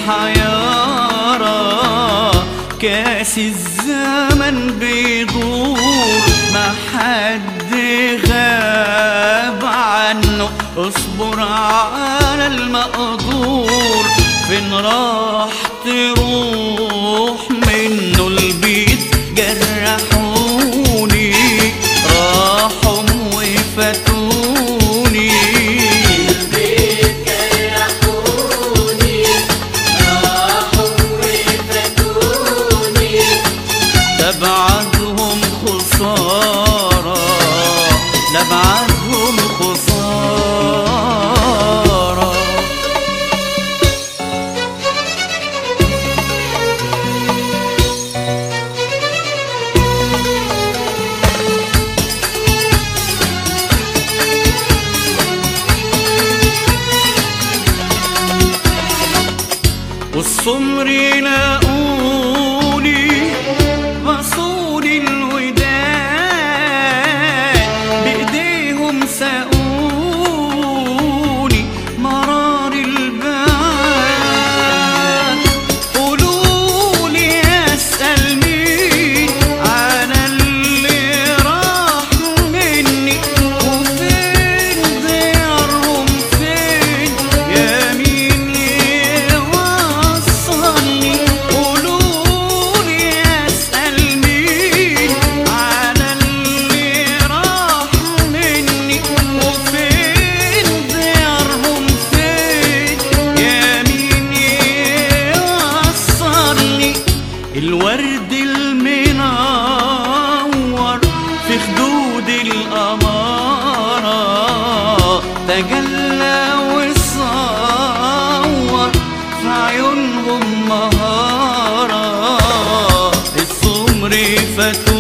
حيارى كاس الزمن بيدور ما حد غاب عنه اصبر على المقدور فين راح تروح منه البيت جرحوني راحوا وفاتوني البيت جرحوني راحوا وفاتوني تبعدهم خسارة تبعدهم خسارة والسمر يلاقوني رسول الوداد بإيديهم ساقوني مرار البعاد قولولي أسأل مين على اللي راح مني وفين ديارهم فين يا مين يوصلني قولولي أسأل مين على اللي راح مني وفين ديارهم فين يا مين يوصلني الورد المنور في خدود القمارة تجلى وصور في عيونهم مهارة السمر فتوى